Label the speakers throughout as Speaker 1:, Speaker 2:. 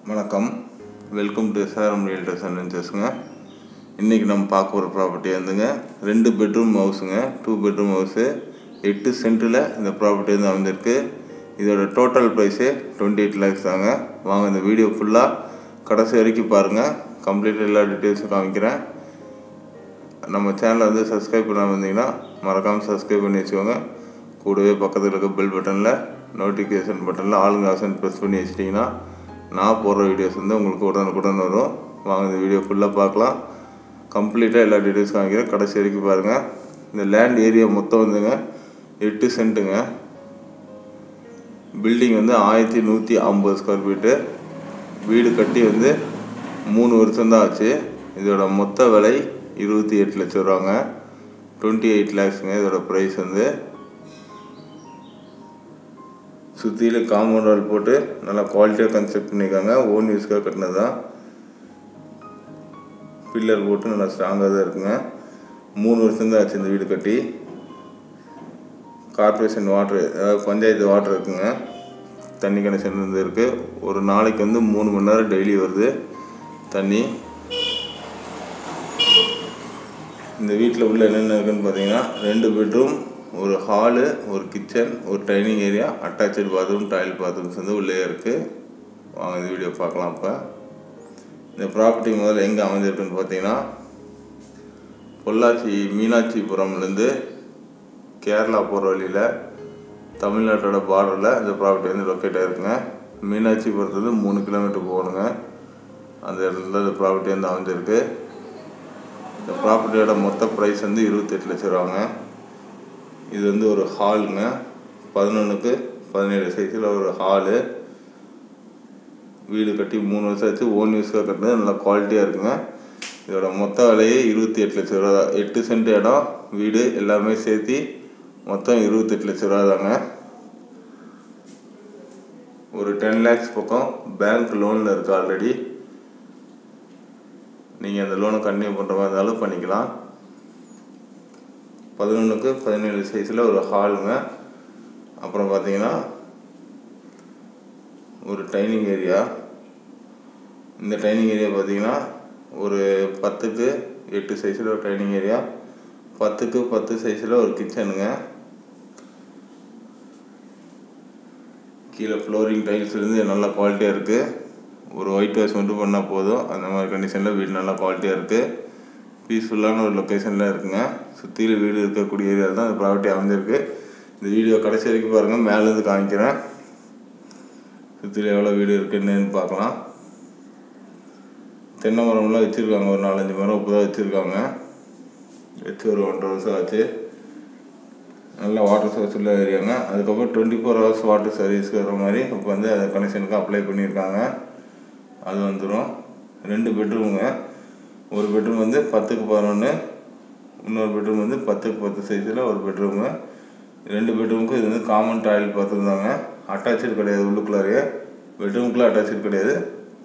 Speaker 1: வணக்கம் welcome to SRM realtors and வெஞ்சர்ஸுங்க இன்றைக்கி நம்ம பார்க்க போகிற ப்ராப்பர்ட்டி வந்துங்க ரெண்டு பெட்ரூம் ஹவுஸுங்க டூ பெட்ரூம் ஹவுஸு எட்டு சென்ட்டில் இந்த ப்ராப்பர்ட்டி வந்து அமைஞ்சிருக்கு இதோட டோட்டல் ப்ரைஸே டுவெண்ட்டி எயிட் லேக்ஸ் தாங்க வாங்க இந்த வீடியோ ஃபுல்லாக கடைசி வரைக்கும் பாருங்கள் கம்ப்ளீட்டாக எல்லா டீட்டெயில்ஸும் காமிக்கிறேன் நம்ம சேனலை வந்து சப்ஸ்கிரைப் பண்ணாமல் இருந்தீங்கன்னா மறக்காமல் சப்ஸ்கிரைப் பண்ணி வச்சுக்கோங்க கூடவே பக்கத்தில் இருக்க பெல் பட்டனில் நோட்டிஃபிகேஷன் பட்டனில் ஆளுங்க ஆசன் ப்ரெஸ் பண்ணி வச்சிட்டிங்கன்னா நான் போடுற வீடியோஸ் வந்து உங்களுக்கு உடனுக்குடன் வரும் வாங்க இந்த வீடியோ ஃபுல்லாக பார்க்கலாம் கம்ப்ளீட்டாக எல்லா டீட்டெயில்ஸ் காமிக்கிறேன் கடைசி வரைக்கும் பாருங்கள் இந்த லேண்ட் ஏரியா மொத்தம் வந்துங்க எட்டு சென்ட்டுங்க பில்டிங் வந்து ஆயிரத்தி நூற்றி ஐம்பது ஸ்கொயர் ஃபீட்டு வீடு கட்டி வந்து மூணு வருஷம் தான் ஆச்சு இதோட மொத்த விலை இருபத்தி எட்டு லட்சம் ரூபாங்க டுவெண்ட்டி எயிட் லேக்ஸுங்க இதோட ப்ரைஸ் வந்து சுற்றிலும் காம்பவுண்ட் வால் போட்டு நல்லா குவாலிட்டியாக கன்ஸ்ட்ரக்ட் பண்ணியிருக்காங்க ஓன் யூஸ்க்காக கட்டினது தான் பில்லர் போட்டு நல்லா ஸ்ட்ராங்காக தான் இருக்குங்க மூணு வருஷம் தான் ஆச்சு இந்த வீடு கட்டி கார்பரேஷன் வாட்ரு அதாவது பஞ்சாயத்து வாட்டர் இருக்குங்க தண்ணி கனெக்ஷன் வந்து இருக்குது ஒரு நாளைக்கு வந்து மூணு மணி நேரம் டெய்லி வருது தண்ணி இந்த வீட்டில் உள்ள என்னென்ன இருக்குன்னு பார்த்தீங்கன்னா ரெண்டு பெட்ரூம் ஒரு ஹாலு ஒரு கிச்சன் ஒரு dining area attach bathroom toilet bathrooms வந்து உள்ளே இருக்குது வாங்க இந்த வீடியோ பார்க்கலாம் இப்போ இந்த ப்ராப்பர்ட்டி முதல்ல எங்கே அமைஞ்சிருக்குன்னு பார்த்தீங்கன்னா பொள்ளாச்சி மீனாட்சிபுரம்லேருந்து கேரளா போகிற வழியில் தமிழ்நாட்டோட பார்டரில் இந்த ப்ராப்பர்ட்டி வந்து லொக்கேட் ஆகிருக்குங்க மீனாட்சிபுரத்துலேருந்து மூணு கிலோமீட்டர் போகணுங்க அந்த இடத்துல இந்த ப்ராப்பர்ட்டி வந்து அமைஞ்சிருக்கு இந்த ப்ராப்பர்ட்டியோட மொத்த ப்ரைஸ் வந்து இருபத்தெட்டு லட்ச ரூபாங்க இது வந்து ஒரு ஹாலுங்க பதினொன்றுக்கு பதினேழு சைஸில் ஒரு ஹாலு வீடு கட்டி மூணு வருஷம் ஆச்சு ஓன் யூஸ்க்காக கட்டினது நல்லா குவாலிட்டியாக இருக்குங்க இதோட மொத்த விலையே இருபத்தி எட்டு லட்ச ரூபா தான் எட்டு சென்ட் இடம் வீடு எல்லாமே சேர்த்து மொத்தம் இருபத்தெட்டு லட்ச ரூபா தாங்க ஒரு டென் லேக்ஸ் பக்கம் பேங்க் லோனில் இருக்குது ஆல்ரெடி நீங்கள் அந்த லோனை கண்டினியூ பண்ணுற மாதிரி இருந்தாலும் பண்ணிக்கலாம் பதினொன்றுக்கு பதினேழு சைஸில் ஒரு ஹாலுங்க அப்புறம் பார்த்தீங்கன்னா ஒரு டைனிங் ஏரியா இந்த டைனிங் ஏரியா பார்த்தீங்கன்னா ஒரு பத்துக்கு எட்டு சைஸில் ஒரு டைனிங் ஏரியா பத்துக்கு பத்து சைஸில் ஒரு கிச்சனுங்க கீழே ஃப்ளோரிங் டைல்ஸ் இருந்து நல்ல குவாலிட்டியாக இருக்குது ஒரு ஒயிட் வாஷ் மட்டும் பண்ணால் போதும் அந்த மாதிரி கண்டிஷனில் வீடு நல்லா குவாலிட்டியாக இருக்குது பீஸ்ஃபுல்லான ஒரு லொக்கேஷனில் இருக்குங்க சுற்றிலும் வீடு இருக்கக்கூடிய ஏரியாவில் தான் இந்த ப்ராப்பர்ட்டி அமைஞ்சிருக்கு இந்த வீடியோ கடைசி வரைக்கும் பாருங்கள் மேலேருந்து காமிக்கிறேன் சுற்றிலும் எவ்வளோ வீடு இருக்குன்னு பார்க்கலாம் தென்னை மரம்லாம் வச்சுருக்காங்க ஒரு நாலஞ்சு மரம் இப்போ தான் வச்சுருக்காங்க வச்சு ஒரு ஒன்றரை வருஷம் ஆச்சு நல்ல வாட்டர் சோர்ஸ் உள்ள ஏரியாங்க அதுக்கப்புறம் டுவெண்ட்டி ஃபோர் ஹவர்ஸ் வாட்டர் சர்வீஸ்க்கு வர மாதிரி இப்போ வந்து அந்த கனெக்ஷனுக்கு அப்ளை பண்ணியிருக்காங்க அது வந்துடும் ரெண்டு பெட்ரூமுங்க ஒரு பெட்ரூம் வந்து பத்துக்கு பதினொன்று இன்னொரு பெட்ரூம் வந்து பத்துக்கு பத்து சைஸில் ஒரு பெட்ரூமு ரெண்டு பெட்ரூமுக்கும் இது வந்து காமன் டாய்லெட் பார்த்துருந்தாங்க அட்டாச்சு கிடையாது உள்ளுக்குள்ளாரையே பெட்ரூமுக்குள்ளே அட்டாச்சு கிடையாது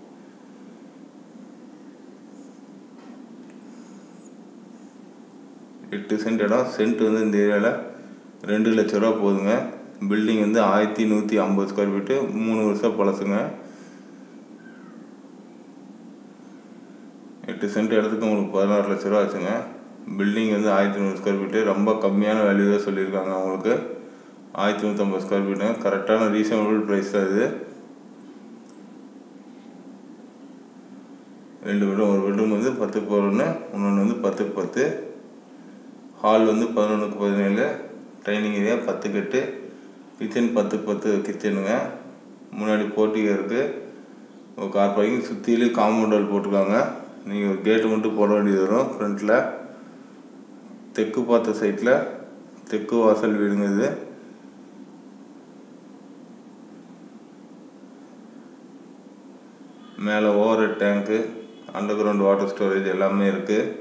Speaker 1: எட்டு சென்ட் இடம் சென்ட் வந்து இந்த ஏரியாவில் ரெண்டு லட்ச ரூபா போகுதுங்க பில்டிங் வந்து ஆயிரத்தி நூற்றி ஐம்பது ஸ்கொயர் ஃபீட்டு மூணு வருஷம் பழசுங்க எட்டு சென்ட் இடத்துக்கு உங்களுக்கு பதினாறு லட்ச ரூபா ஆச்சுங்க பில்டிங் வந்து ஆயிரத்தி நூறு ஸ்கொயர் ஃபீட்டு ரொம்ப கம்மியான வேல்யூ தான் சொல்லியிருக்காங்க அவங்களுக்கு ஆயிரத்தி நூற்றம்பது ஸ்கொயர் ஃபீட்டுங்க கரெக்டான ரீசனபிள் ப்ரைஸ் தான் இது ரெண்டு பெட்ரூம் ஒரு பெட்ரூம் வந்து பத்துக்கு பதினொன்று இன்னொன்று வந்து பத்துக்கு பத்து ஹால் வந்து பதினொன்றுக்கு பதினேழு டைனிங் ஏரியா பத்துக்கு எட்டு கிச்சன் பத்துக்கு பத்து கிச்சனுங்க முன்னாடி போட்டிகை இருக்குது ஒரு கார் பார்க்கிங் சுற்றிலும் காம்பவுண்ட் வால் போட்டிருக்காங்க நீங்கள் ஒரு கேட்டு மட்டும் போட வேண்டியது வரும் ஃப்ரண்ட்டில் தெற்கு பார்த்த சைட்டில் தெற்கு வாசல் வீடுங்க இது மேலே ஓவர் டேங்க்கு அண்டர் கிரவுண்ட் வாட்டர் ஸ்டோரேஜ் எல்லாமே இருக்குது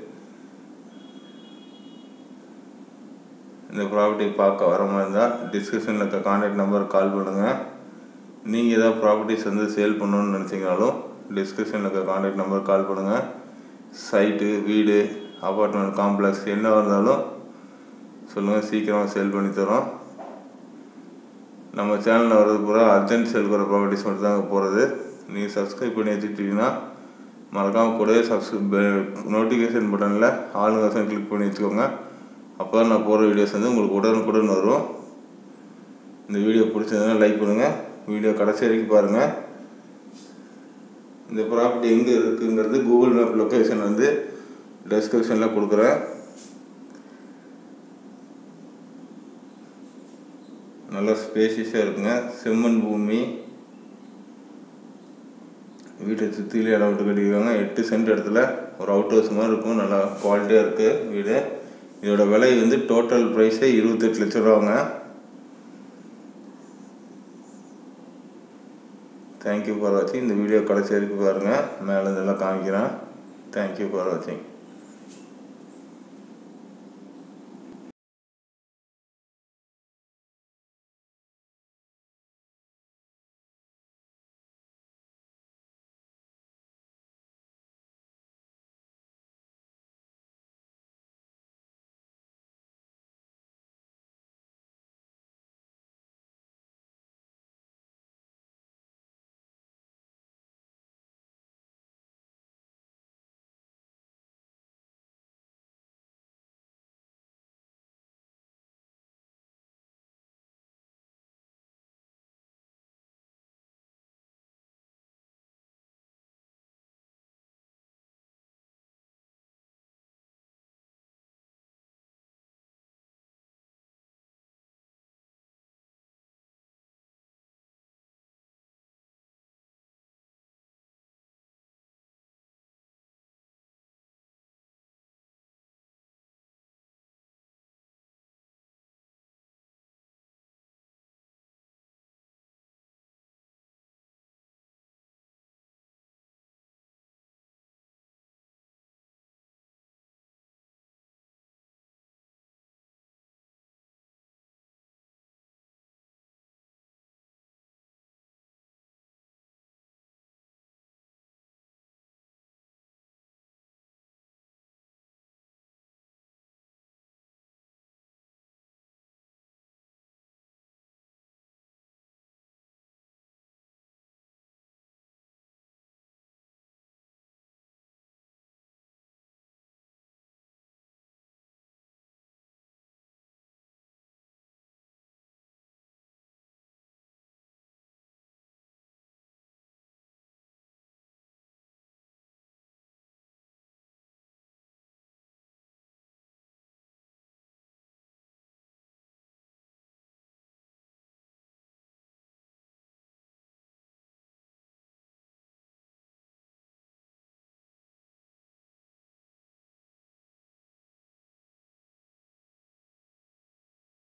Speaker 1: இந்த ப்ராப்பர்ட்டி பார்க்க வர மாதிரி இருந்தால் டிஸ்கிரிப்ஷனில் இருக்க கான்டாக்ட் நம்பருக்கு கால் பண்ணுங்கள் நீங்கள் ஏதாவது ப்ராப்பர்ட்டிஸ் வந்து சேல் பண்ணணுன்னு நினச்சிங்கனாலும் டிஸ்கிரிப்ஷனில் இருக்க கான்டாக்ட் நம்பருக்கு கால் பண்ணுங்கள் சைட்டு வீடு அப்பார்ட்மெண்ட் காம்ப்ளெக்ஸ் என்ன இருந்தாலும் சொல்லுங்கள் சீக்கிரமாக சேல் பண்ணி தரோம் நம்ம சேனலில் வர்றது பூரா அர்ஜென்ட் சேல் வர ப்ராப்பர்ட்டிஸ் மட்டும் தான் போகிறது நீங்கள் சப்ஸ்கிரைப் பண்ணி வச்சுக்கிட்டீங்கன்னா மறக்காமல் கூடவே சப்ஸ்கிரைப் நோட்டிஃபிகேஷன் பட்டனில் ஆளுங்க ஆப்ஷன் கிளிக் பண்ணி வச்சுக்கோங்க அப்போ தான் நான் போடுற வீடியோஸ் வந்து உங்களுக்கு உடனுக்குடன் வரும் இந்த வீடியோ பிடிச்சதுன்னா லைக் பண்ணுங்கள் வீடியோ கடைசி வரைக்கும் பாருங்கள் இந்த ப்ராப்பர்ட்டி எங்கே இருக்குங்கிறது கூகுள் மேப் லொக்கேஷன் வந்து டெஸ்கிரிப்ஷனில் கொடுக்குறேன் நல்லா ஸ்பேஷியஸாக இருக்குங்க செம்மண் பூமி வீட்டை சுற்றிலே இடம் விட்டு கட்டியிருக்காங்க எட்டு சென்ட் இடத்துல ஒரு அவுட் ஹவுஸ் மாதிரி இருக்கும் நல்லா குவாலிட்டியாக இருக்குது வீடு இதோட விலை வந்து டோட்டல் ப்ரைஸே இருபத்தெட்டு லட்ச ரூபாங்க தேங்க்யூ ஃபார் வாட்சிங் இந்த வீடியோ கடைசி வரைக்கும் பாருங்கள் மேலே இதெல்லாம் காமிக்கிறேன் தேங்க்யூ ஃபார் வாட்சிங்